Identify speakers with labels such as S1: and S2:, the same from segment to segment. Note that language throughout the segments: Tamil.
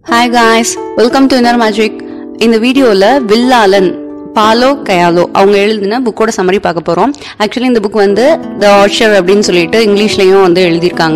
S1: hi guys welcome to inner magic இந்த வீடியோவில் வில்லாலன் பாலோ கயாலோ அவங்க எழுதின புக்கோட சம்மரி பார்க்க போகிறோம் ஆக்சுவலி இந்த புக் வந்து த ஆஷர் அப்படின்னு சொல்லிட்டு இங்கிலீஷ்லேயும் வந்து எழுதியிருக்காங்க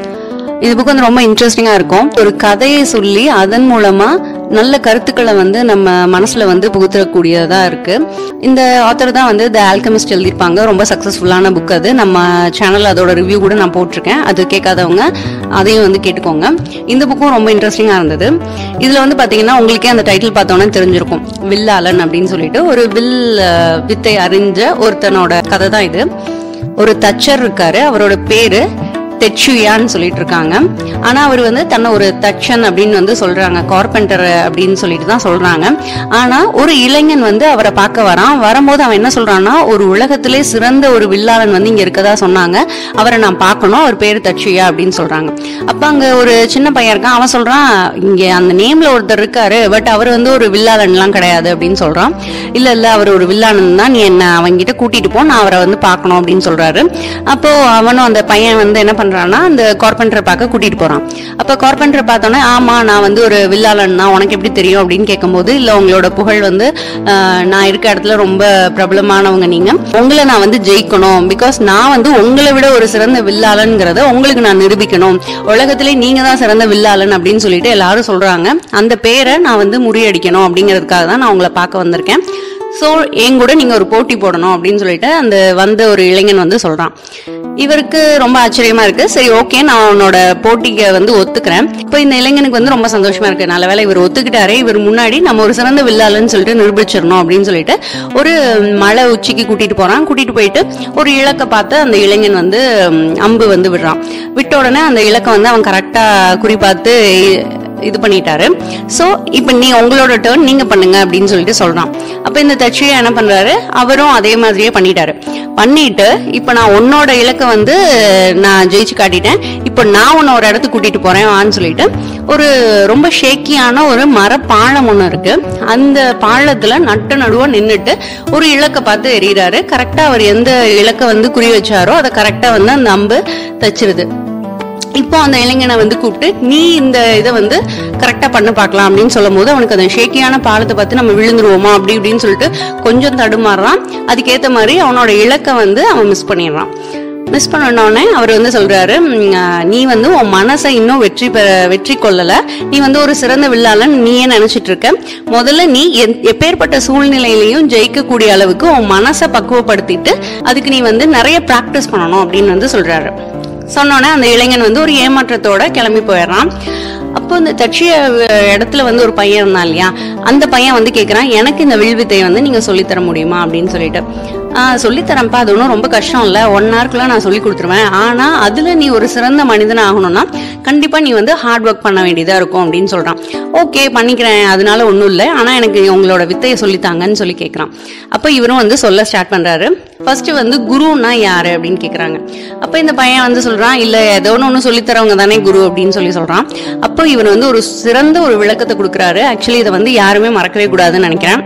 S1: இந்த புக் வந்து ரொம்ப இன்ட்ரெஸ்டிங்காக இருக்கும் ஒரு கதையை சொல்லி அதன் மூலமாக நல்ல கருத்துக்களை வந்து நம்ம மனசில் வந்து புகுத்தக்கூடியதாக இருக்குது இந்த ஆத்தர் தான் வந்து த ஆல்கமிஸ்ட் எழுதியிருப்பாங்க ரொம்ப சக்ஸஸ்ஃபுல்லான புக் அது நம்ம சேனல் அதோட ரிவ்யூ கூட நான் போட்டிருக்கேன் அது கேட்காதவங்க அதையும் வந்து கேட்டுக்கோங்க இந்த புக்கும் ரொம்ப இன்ட்ரெஸ்டிங்காக இருந்தது இதில் வந்து பார்த்தீங்கன்னா உங்களுக்கே அந்த டைட்டில் பார்த்தோன்னே தெரிஞ்சிருக்கும் வில்லாலன் அப்படின்னு சொல்லிட்டு ஒரு வில் அஹ், வித்தை அறிஞ்ச ஒருத்தனோட கதை தான் இது ஒரு தச்சர் இருக்காரு அவரோட பேரு தெச்சுயான்னு சொல்லிட்டு இருக்காங்க ஆனா அவர் வந்து தன்னை ஒரு தச்சன் அப்படின்னு வந்து சொல்றாங்க கார்பெண்டர் அப்படின்னு சொல்லிட்டு தான் சொல்றாங்க ஆனா ஒரு இளைஞன் வந்து அவரை பார்க்க வரான் வரும்போது அவன் என்ன சொல்றான்னா ஒரு உலகத்திலே சிறந்த ஒரு வில்லாளன் வந்து இங்க இருக்கதா சொன்னாங்க அவரை நான் பார்க்கணும் அவர் பேரு தச்சுயா அப்படின்னு சொல்றாங்க அப்ப அங்க ஒரு சின்ன பையன் இருக்கான் அவன் சொல்றான் இங்க அந்த நேம்ல ஒருத்தர் இருக்காரு பட் அவர் வந்து ஒரு வில்லாளன்லாம் கிடையாது அப்படின்னு சொல்றான் இல்ல இல்ல அவர் ஒரு வில்லாளன் தான் நீ என்ன அவங்கிட்ட கூட்டிட்டு போ நான் அவரை வந்து பார்க்கணும் அப்படின்னு சொல்றாரு அப்போ அவனும் அந்த பையன் வந்து என்ன பண்றான்னா அந்த கார்பெண்டரை பார்க்க கூட்டிட்டு போறான் அப்ப கார்பெண்டரை பார்த்தோன்னே ஆமா நான் வந்து ஒரு வில்லாளன் தான் உனக்கு எப்படி தெரியும் அப்படின்னு கேட்கும்போது இல்ல உங்களோட புகழ் வந்து ஆஹ், நான் இருக்க இடத்துல ரொம்ப பிரபலமானவங்க நீங்க உங்களை நான் வந்து ஜெயிக்கணும் பிகாஸ் நான் வந்து உங்களை விட ஒரு சிறந்த வில்லாளன்ங்கிறத உங்களுக்கு நான் நிரூபிக்கணும் உலகத்திலே நீங்க தான் சிறந்த வில்லாளன் அப்படின்னு சொல்லிட்டு எல்லாரும் சொல்றாங்க அந்த பேரை நான் வந்து முறியடிக்கணும் அப்படிங்கிறதுக்காக தான் நான் உங்களை பார்க்க வந்திருக்கேன் ஸோ என் கூட நீங்க ஒரு போட்டி போடணும் அப்படின்னு சொல்லிட்டு அந்த வந்த ஒரு இளைஞன் வந்து சொல்றான் இவருக்கு ரொம்ப ஆச்சரியமா இருக்கு சரி ஓகே நான் உன்னோட போட்டிக்கு வந்து ஒத்துக்கிறேன் இப்போ இந்த இளைஞனுக்கு வந்து ரொம்ப சந்தோஷமா இருக்கு நல்ல வேளை இவர் ஒத்துக்கிட்டாரே இவர் முன்னாடி நம்ம ஒரு சிறந்த வில்லாளன்னு சொல்லிட்டு நிரூபிச்சிடணும் அப்படின்னு சொல்லிட்டு ஒரு மலை உச்சிக்கு கூட்டிட்டு போறான் கூட்டிட்டு போயிட்டு ஒரு இலக்கை பார்த்து அந்த இளைஞன் வந்து ம், அம்பு வந்து விடுறான் விட்ட உடனே அந்த இலக்கை வந்து அவன் கரெக்டா குறிப்பாத்து இது பண்ணிட்டாரு சோ இப்போ நீ உங்களோட டேர்ன் நீங்க பண்ணுங்க அப்படின்னு சொல்லிட்டு சொல்றான் அப்ப இந்த தச்சியா என்ன பண்றாரு அவரும் அதே மாதிரியே பண்ணிட்டாரு பண்ணிட்டு இப்ப நான் உன்னோட இலக்கை வந்து நான் ஜெயிச்சு காட்டிட்டேன் இப்போ நான் உன்னை ஒரு இடத்துக்கு கூட்டிட்டு போறேன் வான்னு சொல்லிட்டு ஒரு ரொம்ப ஷேக்கியான ஒரு மர பாலம் ஒன்று இருக்கு அந்த பாலத்துல நட்டு நடுவா நின்னுட்டு ஒரு இலக்கை பார்த்து எறிகிறாரு கரெக்டா அவர் எந்த இலக்கை வந்து குறி வச்சாரோ அதை கரெக்டா வந்து அந்த அம்பு தச்சிருது இப்போ அந்த இளைஞனை வந்து கூப்பிட்டு நீ இந்த இதை வந்து கரெக்டா பண்ண பார்க்கலாம் அப்படின்னு சொல்லும் போது அவனுக்கு அந்த ஷேக்கியான பாலத்தை பார்த்து நம்ம விழுந்துருவோமா அப்படி இப்படின்னு சொல்லிட்டு கொஞ்சம் தடுமாறுறான் அதுக்கேத்த மாதிரி அவனோட இலக்கை வந்து அவன் மிஸ் பண்ணிடுறான் மிஸ் பண்ணோடனே அவர் வந்து சொல்றாரு "ம், ஆஹ், நீ வந்து உன் மனசை இன்னும் வெற்றி பெற வெற்றி கொள்ளல நீ வந்து ஒரு சிறந்த வில்லாளன் நீயே நினைச்சிட்டு இருக்க முதல்ல நீ எத்- எப்பேற்பட்ட சூழ்நிலையிலையும் ஜெயிக்கக்கூடிய அளவுக்கு உன் மனசை பக்குவப்படுத்திட்டு அதுக்கு நீ வந்து நிறைய பிராக்டிஸ் பண்ணணும் அப்படின்னு வந்து சொல்றாரு சொன்னோன்னே அந்த இளைஞன் வந்து ஒரு ஏமாற்றத்தோட கிளம்பி போயிடுறான் அப்போ இந்த தட்சிய அஹ், இடத்துல வந்து ஒரு பையன் இருந்தான் இல்லையா அந்த பையன் வந்து கேட்குறான் எனக்கு இந்த வில்வித்தையை வந்து நீங்க சொல்லித்தர முடியுமா அப்படின்னு சொல்லிட்டு ஆஹ் சொல்லித்தரேன்ப்பா அது ஒன்றும் ரொம்ப கஷ்டம் இல்லை ஒன் ஹவருக்குள்ள நான் சொல்லி கொடுத்துருவேன் ஆனா அதுல நீ ஒரு சிறந்த மனிதன் ஆகணும்னா கண்டிப்பா நீ வந்து ஹார்ட் ஒர்க் பண்ண வேண்டியதா இருக்கும் அப்படின்னு சொல்றான் ஓகே பண்ணிக்கிறேன் அதனால ஒன்றும் இல்லை ஆனா எனக்கு உங்களோட வித்தையை சொல்லித்தாங்கன்னு சொல்லி கேட்குறான் அப்போ இவரும் வந்து சொல்ல ஸ்டார்ட் பண்றாரு ஃபர்ஸ்ட் வந்து குருன்னா யாரு அப்படின்னு கேக்குறாங்க அப்ப இந்த பையன் வந்து சொல்றான் இல்ல ஏதோ ஒன்று சொல்லி தரவங்க தானே குரு அப்படின்னு சொல்லி சொல்றான் அப்போ இவர் வந்து ஒரு சிறந்த ஒரு விளக்கத்தை கொடுக்குறாரு ஆக்சுவலி இதை வந்து யாருமே மறக்கவே கூடாதுன்னு நினைக்கிறேன்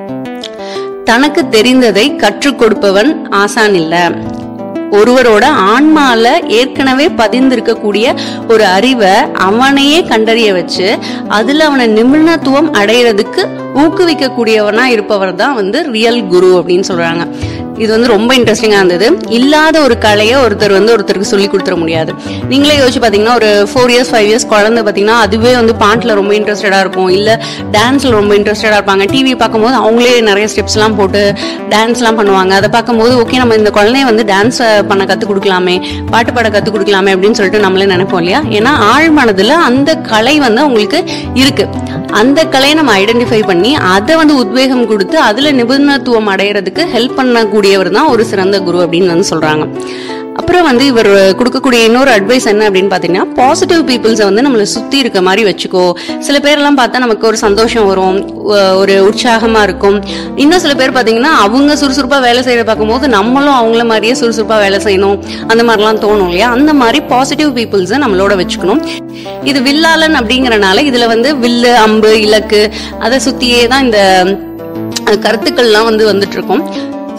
S1: தனக்கு தெரிந்ததை கற்றுக் கொடுப்பவன் ஆசான் இல்ல ஒருவரோட ஆன்மால ஏற்கனவே பதிந்திருக்கக்கூடிய ஒரு அறிவை அவனையே கண்டறிய வச்சு அதுல அவனை நிபுணத்துவம் அடையிறதுக்கு ஊக்குவிக்கக்கூடியவனா இருப்பவர் தான் வந்து ரியல் குரு அப்படின்னு சொல்றாங்க இது வந்து ரொம்ப இன்ட்ரெஸ்டிங்கா இருந்தது இல்லாத ஒரு கலையை ஒருத்தர் வந்து ஒருத்தருக்கு சொல்லி கொடுத்துட முடியாது நீங்களே யோசிச்சு பாத்தீங்கன்னா ஒரு ஃபோர் இயர்ஸ் ஃபைவ் இயர்ஸ் குழந்தை பாத்தீங்கன்னா அதுவே வந்து பாட்டுல ரொம்ப இன்ட்ரெஸ்டடா இருக்கும் இல்ல டான்ஸ்ல ரொம்ப இன்ட்ரெஸ்டடா இருப்பாங்க டிவி பார்க்கும்போது அவங்களே நிறைய ஸ்டெப்ஸ் எல்லாம் போட்டு டான்ஸ் எல்லாம் பண்ணுவாங்க அதை பார்க்கும்போது ஓகே நம்ம இந்த குழந்தைய வந்து டான்ஸ் பண்ண கத்து கொடுக்கலாமே பாட்டு பாட கத்து கொடுக்கலாமே அப்படின்னு சொல்லிட்டு நம்மளே நினைப்போம் இல்லையா ஏன்னா ஆழ் மனதுல அந்த கலை வந்து அவங்களுக்கு இருக்கு அந்த கலையை நம்ம ஐடென்டிஃபை பண்ணி அதை வந்து உத்வேகம் கொடுத்து அதுல நிபுணத்துவம் அடையிறதுக்கு ஹெல்ப் பண்ணக்கூடியவர் தான் ஒரு சிறந்த குரு அப்படின்னு வந்து சொல்றாங்க அப்புறம் வந்து இவர் கொடுக்கக்கூடிய இன்னொரு அட்வைஸ் என்ன அப்படின்னு பார்த்தீங்கன்னா பாசிட்டிவ் பீப்புள்ஸை வந்து நம்மளை சுற்றி இருக்க மாதிரி வச்சுக்கோ சில பேர்லாம் பார்த்தா நமக்கு ஒரு சந்தோஷம் வரும் ஒ- ஒரு உற்சாகமாக இருக்கும் இன்னும் சில பேர் பார்த்தீங்கன்னா அவங்க சுறுசுறுப்பாக வேலை செய்யறத பார்க்கும்போது நம்மளும் அவங்கள மாதிரியே சுறுசுறுப்பாக வேலை செய்யணும் அந்த மாதிரிலாம் தோணும் இல்லையா அந்த மாதிரி பாசிட்டிவ் பீப்புள்ஸை நம்மளோட வச்சுக்கணும் இது வில்லாளன் அப்படிங்கறனால இதுல வந்து வில்லு அம்பு இலக்கு அதை சுத்தியே தான் இந்த அஹ், கருத்துக்கள்லாம் வந்து வந்துட்டு இருக்கும்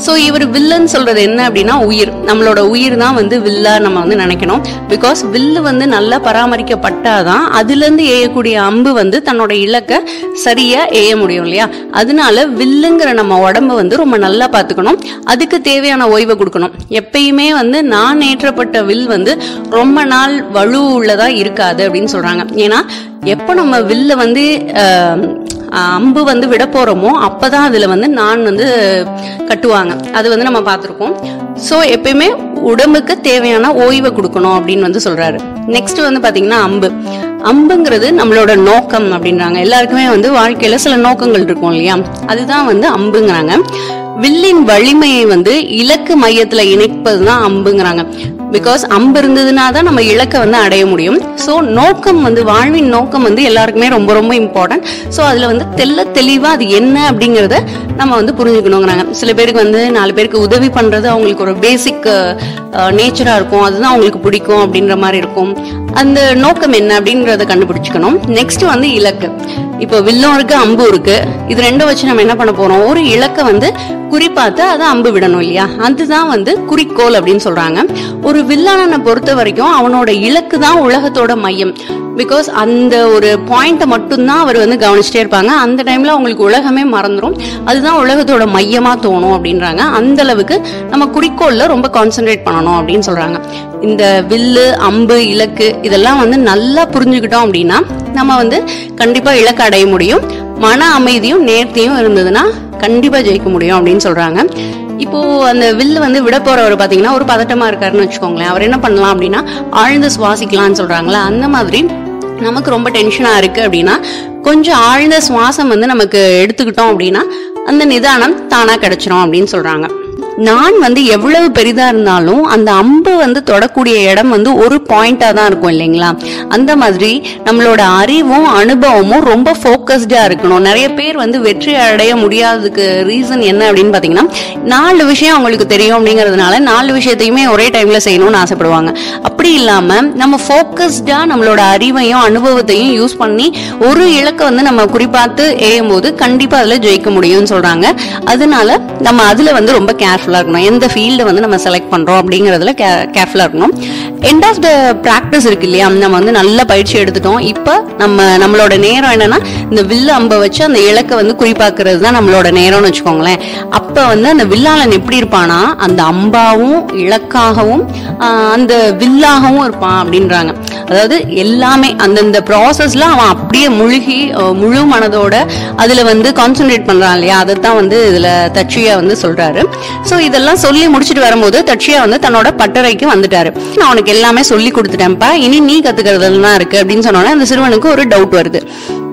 S1: ஸோ இவர் வில்லன்னு சொல்றது என்ன அப்படின்னா உயிர் நம்மளோட உயிர் தான் வந்து வில்லா நம்ம வந்து நினைக்கணும் பிகாஸ் வில்லு வந்து நல்லா பராமரிக்கப்பட்டாதான் அதுல இருந்து ஏயக்கூடிய அம்பு வந்து தன்னோட இலக்கை சரியா ஏய முடியும் இல்லையா அதனால வில்லுங்கிற நம்ம உடம்ப வந்து ரொம்ப நல்லா பார்த்துக்கணும் அதுக்கு தேவையான ஓய்வை கொடுக்கணும் எப்பயுமே வந்து நான் ஏற்றப்பட்ட வில் வந்து ரொம்ப நாள் வலு உள்ளதா இருக்காது அப்படின்னு சொல்றாங்க ஏன்னா எப்போ நம்ம வில்ல வந்து ஆஹ், அம்பு வந்து விட போறோமோ அப்பதான் அதுல வந்து நான் வந்து கட்டுவாங்க அது வந்து நம்ம பார்த்துருக்கோம் ஸோ எப்பயுமே உடம்புக்கு தேவையான ஓய்வை கொடுக்கணும் அப்படின்னு வந்து சொல்றாரு நெக்ஸ்ட் வந்து பாத்தீங்கன்னா அம்பு அம்புங்கிறது நம்மளோட நோக்கம் அப்படின்றாங்க எல்லாருக்குமே வந்து வாழ்க்கையில சில நோக்கங்கள் இருக்கும் இல்லையா அதுதான் வந்து அம்புங்கிறாங்க வில்லின் வலிமையை வந்து இலக்கு மையத்துல இணைப்பது தான் அம்புங்கிறாங்க பிகாஸ் அம்பு இருந்ததுனா தான் நம்ம இலக்கை வந்து அடைய முடியும் ஸோ நோக்கம் வந்து வாழ்வின் நோக்கம் வந்து எல்லாருக்குமே ரொம்ப ரொம்ப இம்பார்ட்டன்ட் ஸோ அதில் வந்து தெல்ல தெளிவாக அது என்ன அப்படிங்கிறத நம்ம வந்து புரிஞ்சுக்கணுங்கிறாங்க சில பேருக்கு வந்து நாலு பேருக்கு உதவி பண்ணுறது அவங்களுக்கு ஒரு பேசிக் நேச்சராக இருக்கும் அதுதான் அவங்களுக்கு பிடிக்கும் அப்படின்ற மாதிரி இருக்கும் அந்த நோக்கம் என்ன அப்படின்றத கண்டுபிடிச்சுக்கணும் நெக்ஸ்ட் வந்து இலக்கு இப்போ வில்லும் இருக்கு அம்பும் இருக்கு இது ரெண்டும் வச்சு நம்ம என்ன பண்ண போறோம் ஒரு இலக்கை வந்து குறிப்பாத்து அதை அம்பு விடணும் இல்லையா அதுதான் வந்து குறிக்கோள் அப்படின்னு சொல்றாங்க ஒரு வில்லானனை பொறுத்த வரைக்கும் அவனோட இலக்கு தான் உலகத்தோட மையம் பிகாஸ் அந்த ஒரு பாயிண்ட்டை மட்டும்தான் அவர் வந்து கவனிச்சுட்டே இருப்பாங்க அந்த டைம்ல அவங்களுக்கு உலகமே மறந்துடும் அதுதான் உலகத்தோட மையமா தோணும் அப்படின்றாங்க அந்த அளவுக்கு நம்ம குறிக்கோள்ல ரொம்ப கான்சென்ட்ரேட் பண்ணணும் அப்படின்னு சொல்றாங்க இந்த வில்லு அம்பு இலக்கு இதெல்லாம் வந்து நல்லா புரிஞ்சுக்கிட்டோம் அப்படின்னா நம்ம வந்து கண்டிப்பா இலக்கு அடைய முடியும் மன அமைதியும் நேர்த்தியும் இருந்ததுன்னா கண்டிப்பா ஜெயிக்க முடியும் அப்படின்னு சொல்றாங்க இப்போ அந்த வில்லு வந்து விட போறவர் பாத்தீங்கன்னா ஒரு பதட்டமா இருக்காருன்னு வச்சுக்கோங்களேன் அவர் என்ன பண்ணலாம் அப்படின்னா ஆழ்ந்து சுவாசிக்கலாம்னு சொல்றாங்களா அந்த மாதிரி நமக்கு ரொம்ப டென்ஷனா இருக்கு அப்படின்னா கொஞ்சம் ஆழ்ந்த சுவாசம் வந்து நமக்கு எடுத்துக்கிட்டோம் அப்படின்னா அந்த நிதானம் தானா கிடைச்சிரும் அப்படின்னு சொல்றாங்க நான் வந்து எவ்வளவு பெரிதா இருந்தாலும் அந்த அம்பு வந்து தொடக்கூடிய இடம் வந்து ஒரு பாயிண்டா தான் இருக்கும் இல்லைங்களா அந்த மாதிரி நம்மளோட அறிவும் அனுபவமும் ரொம்ப ஃபோக்கஸ்டா இருக்கணும் நிறைய பேர் வந்து வெற்றி அடைய முடியாததுக்கு ரீசன் என்ன அப்படின்னு பாத்தீங்கன்னா நாலு விஷயம் அவங்களுக்கு தெரியும் அப்படிங்கறதுனால நாலு விஷயத்தையுமே ஒரே டைம்ல செய்யணும்னு ஆசைப்படுவாங்க அப்படி இல்லாம நம்ம ஃபோக்கஸ்டா நம்மளோட அறிவையும் அனுபவத்தையும் யூஸ் பண்ணி ஒரு இலக்கை வந்து நம்ம குறிப்பாத்து ஏயும் போது கண்டிப்பா அதுல ஜெயிக்க முடியும்னு சொல்றாங்க அதனால நம்ம அதுல வந்து ரொம்ப கேர்ஃபுல்லா இருக்கணும் எந்த ஃபீல்டு வந்து நம்ம செலக்ட் பண்றோம் அப்படிங்கறதுல கேர்ஃபுல்லா இருக்கணும் எண்ட் ஆஃப் த ப்ராக்டிஸ் இருக்கு இல்லையா நம்ம வந்து நல்ல பயிற்சி எடுத்துட்டோம் இப்போ நம்ம நம்மளோட நேரம் என்னன்னா இந்த வில்லு அம்பை வச்சு அந்த இலக்கை வந்து குறிப்பாக்குறது தான் நம்மளோட நேரம்னு வச்சுக்கோங்களேன் அப்ப வந்து அந்த வில்லாளன் எப்படி இருப்பானா அந்த அம்பாவும் இலக்காகவும் ஆஹ், அந்த வில்லாகவும் இருப்பான் அப்படின்றாங்க அதாவது எல்லாமே அந்தந்த ப்ராசஸ்ல அவன் அப்படியே முழுகி அஹ், முழு மனதோட அதுல வந்து கான்சென்ட்ரேட் பண்றான் இல்லையா அதைத்தான் வந்து இதுல தட்சியா வந்து சொல்றாரு சோ இதெல்லாம் சொல்லி முடிச்சிட்டு வரும்போது தட்சியா வந்து தன்னோட பட்டறைக்கு வந்துட்டாரு நான் உனக்கு எல்லாமே சொல்லி கொடுத்துட்டேன்ப்பா இனி நீ கத்துக்கிறதுல தான் இருக்கு அப்படின்னு சொன்னோன்னே அந்த சிறுவனுக்கு ஒரு டவுட் வருது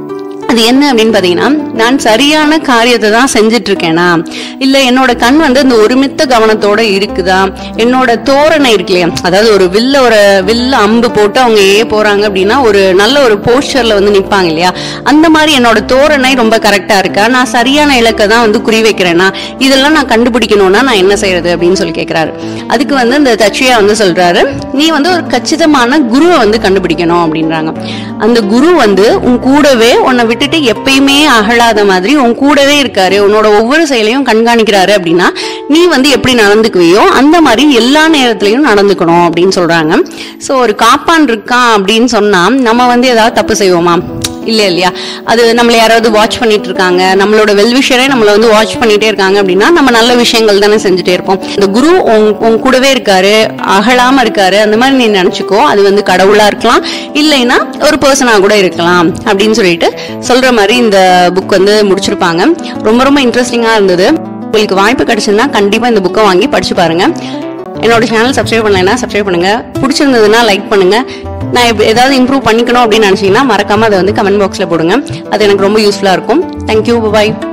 S1: அது என்ன அப்படின்னு பாத்தீங்கன்னா நான் சரியான காரியத்தை தான் செஞ்சுட்டு இருக்கேனா இல்ல என்னோட கண் வந்து அந்த ஒருமித்த கவனத்தோட இருக்குதா என்னோட தோரணை இருக்கு இல்லையா அதாவது ஒரு வில்ல ஒரு வில்ல அம்பு போட்டு அவங்க ஏ போறாங்க அப்படின்னா ஒரு நல்ல ஒரு போஸ்டர்ல வந்து நிப்பாங்க இல்லையா அந்த மாதிரி என்னோட தோரணை ரொம்ப கரெக்டா இருக்கா நான் சரியான இலக்கை தான் வந்து குறி வைக்கிறேனா இதெல்லாம் நான் கண்டுபிடிக்கணும்னா நான் என்ன செய்யறது அப்படின்னு சொல்லி கேக்குறாரு அதுக்கு வந்து இந்த தச்சியா வந்து சொல்றாரு நீ வந்து ஒரு கச்சிதமான குருவை வந்து கண்டுபிடிக்கணும் அப்படின்றாங்க அந்த குரு வந்து உன் கூடவே உன்னை விட்டுட்டு எப்பயுமே அகலாத மாதிரி உன் கூடவே இருக்காரு உன்னோட ஒவ்வொரு செயலையும் கண்காணிக்கிறாரு அப்படின்னா நீ வந்து எப்படி நடந்துக்குவியோ அந்த மாதிரி எல்லா நேரத்திலையும் நடந்துக்கணும் அப்படின்னு சொல்றாங்க சோ ஒரு காப்பான் இருக்கான் அப்படின்னு சொன்னா நம்ம வந்து ஏதாவது தப்பு செய்வோமா இல்ல இல்லையா அது நம்மள யாராவது வாட்ச் பண்ணிட்டு இருக்காங்க நம்மளோட வெல்விஷரே நம்மள வந்து வாட்ச் பண்ணிட்டே இருக்காங்க அப்படின்னா நம்ம நல்ல விஷயங்கள் தானே செஞ்சுட்டே இருப்போம் இந்த குரு உன் உன் கூடவே இருக்காரு அகலாம இருக்காரு அந்த மாதிரி நீ நினைச்சுக்கோ அது வந்து கடவுளா இருக்கலாம் இல்லைன்னா ஒரு பர்சனா கூட இருக்கலாம் அப்படின்னு சொல்லிட்டு சொல்ற மாதிரி இந்த புக் வந்து முடிச்சிருப்பாங்க ரொம்ப ரொம்ப இன்ட்ரெஸ்டிங்கா இருந்தது உங்களுக்கு வாய்ப்பு கிடைச்சதுன்னா கண்டிப்பா இந்த புக்கை வாங்கி படிச்சு பாருங்க என்னோட சேனல் சப்ஸ்கிரைப் பண்ணலைன்னா சப்ஸ்கிரைப் பண்ணுங்க பிடிச்சிருந்ததுன்னா லைக் பண்ணுங்க நான் இப்ப ஏதாவது இம்ப்ரூவ் பண்ணிக்கணும் அப்படின்னு நினைச்சீங்கன்னா மறக்காம அதை வந்து கமெண்ட் பாக்ஸ்ல போடுங்க அது எனக்கு ரொம்ப யூஸ்ஃபுல்லா இருக்கும் தேங்க்யூ பாய்